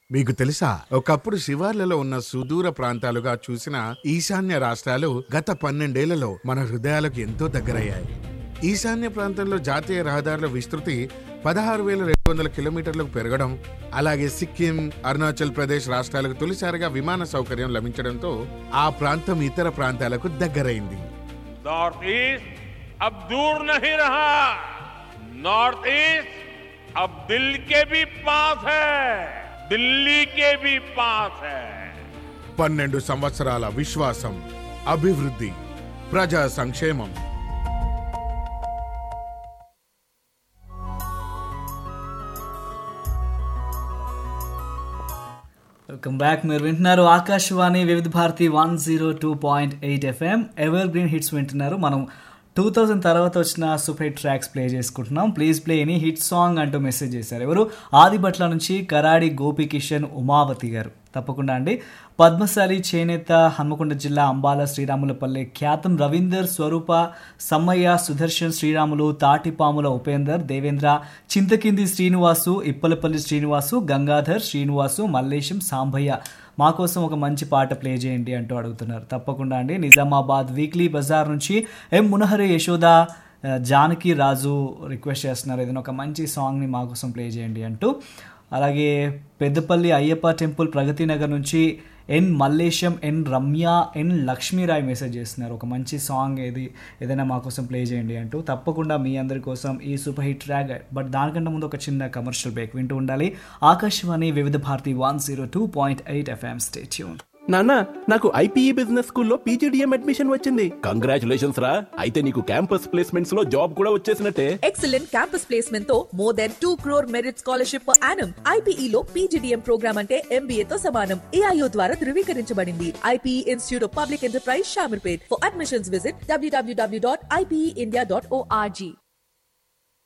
మీకు తెలుసా ఒకప్పుడు శివార్లలో ఉన్న సుదూర ప్రాంతాలుగా చూసిన ఈశాన్య రాష్ట్రాలు గత పన్నెండేళ్లలో మన హృదయాలకు ఎంతో దగ్గరయ్యాయి ఈశాన్య ప్రాంతంలో జాతీయ రహదారుల విస్తృతి పదహారు వేల రెండు వందల కిలోమీటర్లకు పెరగడం అలాగే సిక్కిం అరుణాచల్ ప్రదేశ్ రాష్ట్రాలకు తొలిసారిగా విమాన సౌకర్యం లభించడంతో ఆ ప్రాంతం ఇతర ప్రాంతాలకు దగ్గరైంది नॉर्थ ईस्ट अब दूर नहीं रहा नॉर्थ ईस्ट अब दिल के भी पास है दिल्ली के भी पास है పన్నెండు సంవత్సరాల విశ్వాసం అభివృద్ధి ప్రజా సంక్షేమం వెల్కమ్ బ్యాక్ మీరు వింటున్నారు Akashvani Vividh Bharati one zero two point eight FM evergreen hits వింటున్నారు మనం టూ థౌజండ్ తర్వాత వచ్చిన సూపర్ హిట్ ట్రాక్స్ ప్లే చేసుకుంటున్నాం please play any hit song అంటూ మెసేజ్ చేశారు ఎవరు ఆదిభట్ల నుంచి కరాడి గోపికిషన్ ఉమావతి గారు తప్పకుండా అండి పద్మశాలి చేనేత హన్మకొండ జిల్లా అంబాల శ్రీరాములపల్లి ఖ్యాతం రవీందర్ స్వరూప సమ్మయ్య సుదర్శన్ శ్రీరాములు తాటిపాముల ఉపేందర్ దేవేంద్ర చింతకింది శ్రీనివాసు ఇప్పలపల్లి శ్రీనివాసు గంగాధర్ శ్రీనివాసు మల్లేశం సాంబయ్య మా కోసం ఒక మంచి పాట ప్లే చేయండి అంటూ అడుగుతున్నారు తప్పకుండా అండి నిజామాబాద్ వీక్లీ బజార్ నుంచి ఎం మునహరి యశోద ఆ, జానకి రాజు రిక్వెస్ట్ చేస్తున్నారు ఏదైనా ఒక మంచి సాంగ్ని మా కోసం ప్లే చేయండి అంటూ అలాగే పెద్దపల్లి అయ్యప్ప టెంపుల్ ప్రగతి నగర్ నుంచి N Mallesham N Ramya N Lakshmirai message చేస్తున్నారు ఒక మంచి సాంగ్ ఏది ఏదైనా మా కోసం ప్లే చేయండి అంటూ తప్పకుండా మీ అందరి కోసం ఈ సూపర్ హిట్ ట్రాక్ బట్ దానికంటే ముందు ఒక చిన్న కమర్షియల్ బ్రేక్ వింటూ ఉండాలి Akashvani Vividh Bharati one zero two point eight FM stay tuned నాన్న నాకు ఐపీఈ బిజినెస్ స్కూల్లో పీజీడిఎం అడ్మిషన్ వచ్చింది కంగ్రాచులేషన్స్ రా అయితే నీకు క్యాంపస్ ప్లేస్మెంట్స్ లో జాబ్ కూడా వచ్చేసినట్టే ఎక్సలెంట్ క్యాంపస్ ప్లేస్మెంట్ తో more than two crore merit scholarship per annum IPE లో పీజీడీఎం ప్రోగ్రామ్ అంటే ఎంబీఏ తో సమానం ఏఐఓ ద్వారా ధృవీకరించబడింది IPE institute of public enterprise Shamirpet for admissions visit డబ్ల్యూడబ్ల్యూడబ్ల్యూ dot IPE India dot ORG